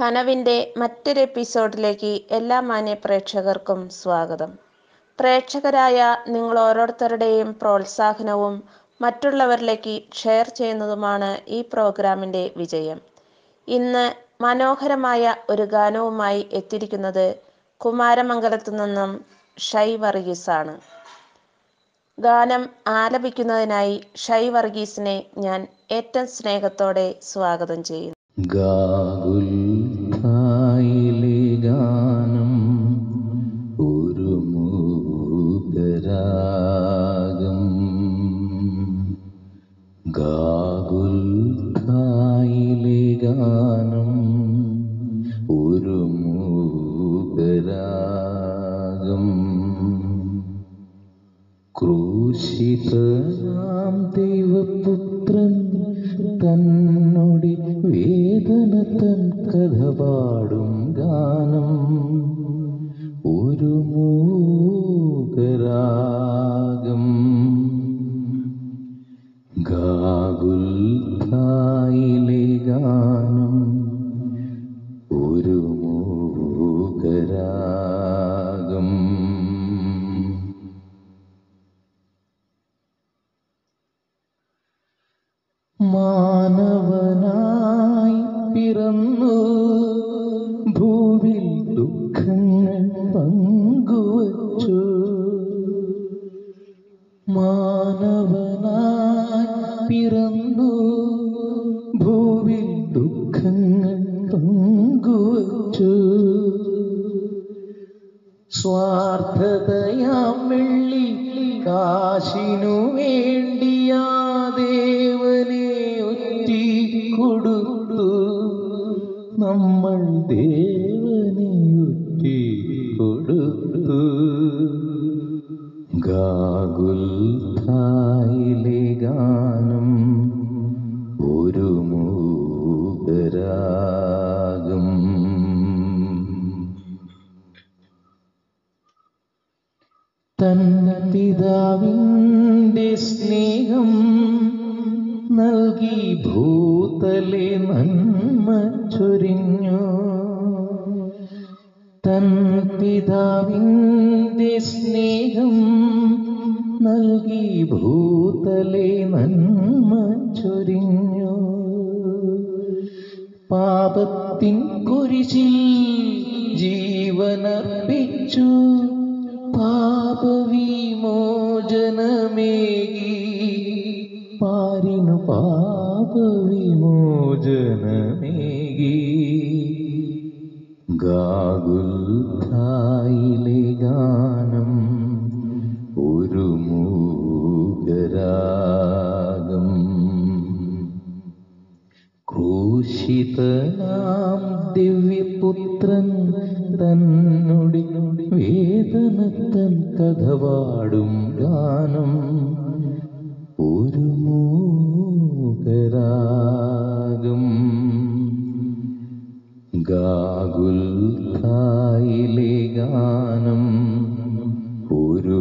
കനവിൻ്റെ മറ്റൊരു എപ്പിസോഡിലേക്ക് എല്ലാ മാന്യ പ്രേക്ഷകർക്കും സ്വാഗതം പ്രേക്ഷകരായ നിങ്ങൾ ഓരോരുത്തരുടെയും പ്രോത്സാഹനവും മറ്റുള്ളവരിലേക്ക് ഷെയർ ചെയ്യുന്നതുമാണ് ഈ പ്രോഗ്രാമിൻ്റെ വിജയം ഇന്ന് മനോഹരമായ ഒരു ഗാനവുമായി എത്തിയിരിക്കുന്നത് കുമാരമംഗലത്തു നിന്നും ഷൈ വർഗീസാണ് ഗാനം ആലപിക്കുന്നതിനായി ഷൈ വർഗീസിനെ ഞാൻ ഏറ്റവും സ്നേഹത്തോടെ സ്വാഗതം ചെയ്യുന്നു ഗാകുൽത്തായിലെ ഗാനം ഒരു മൂകരാഗം ഗാകുൽത്തായിലെ ഗാനം ഒരു മൂകരാഗം ക്രൂശിതനാം ദൈവപുത്രൻ തന്നോടി വേദന തൻ കഥ പാടും ഗാനം ഒരു മൂകരാഗം ഗാകുൽത്തായിലെ ഗാനം ഒരു മൂകരാഗം മാനവനായി പിറന്നു ഭൂവിൽ ദുഃഖങ്ങൾ പങ്കുവച്ചു മാനവനായി പിറന്നു ഭൂവിൽ ദുഃഖങ്ങൾ പങ്കുവച്ചു സ്വാർത്ഥതയാം വെള്ളി കാശിനു വേണ്ടിയാ ദേവനെ ഒറ്റി കൊടുത്തു നമ്മൾ ദേവനെ ഒറ്റി കൊടുത്തു ഗാകുൽത്തായിലെ ഗാനം ഒരു മൂകരാഗം തൻ പിതാവിൻ്റെ സ്നേഹം നൽകി ഭൂതലെ നന്മ ചൊരിഞ്ഞു തൻ പിതാവിൻ്റെ സ്നേഹം നൽകി ഭൂതലെ നന്മ ചൊരിഞ്ഞു പാപത്തിൻ കുരിശിൽ ജീവനർപ്പിച്ചു പാപവിമോചനമേകി പാരിനു പാപവിമോചനമേകി ഗാകുൽത്തായിലെ ഗാനം ഒരു മൂകരാഗം ക്രൂശിതനാം ദിവ്യപുത്രൻ തന്നൊടി വേദന തൻ കഥ പാടും ഗാനം ഒരു മൂകരാഗം ഗാകുൽത്തായിലെ ഗാനം ഒരു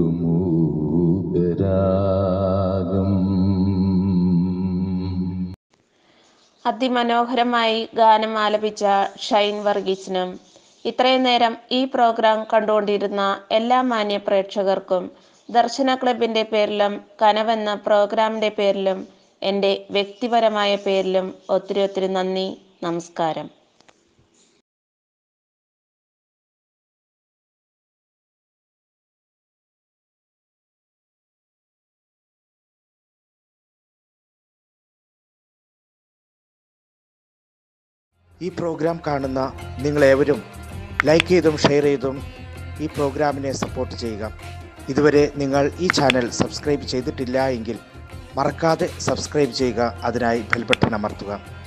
മൂകരാഗം അതിമനോഹരമായി ഗാനം ആലപിച്ച ഷൈൻ വർഗീസിനും ഇത്രയും നേരം ഈ പ്രോഗ്രാം കണ്ടുകൊണ്ടിരുന്ന എല്ലാ മാന്യ പ്രേക്ഷകർക്കും ദർശന ക്ലബിൻ്റെ പേരിലും കനവെന്ന പ്രോഗ്രാമിൻ്റെ പേരിലും എൻ്റെ വ്യക്തിപരമായ പേരിലും ഒത്തിരി ഒത്തിരി നന്ദി നമസ്കാരം ഈ പ്രോഗ്രാം കാണുന്ന നിങ്ങളേവരും ലൈക്ക് ചെയ്തും ഷെയർ ചെയ്തും ഈ പ്രോഗ്രാമിനെ സപ്പോർട്ട് ചെയ്യുക ഇതുവരെ നിങ്ങൾ ഈ ചാനൽ സബ്സ്ക്രൈബ് ചെയ്തിട്ടില്ല എങ്കിൽ മറക്കാതെ സബ്സ്ക്രൈബ് ചെയ്യുക അതിനായി ബെൽ ബട്ടൺ അമർത്തുക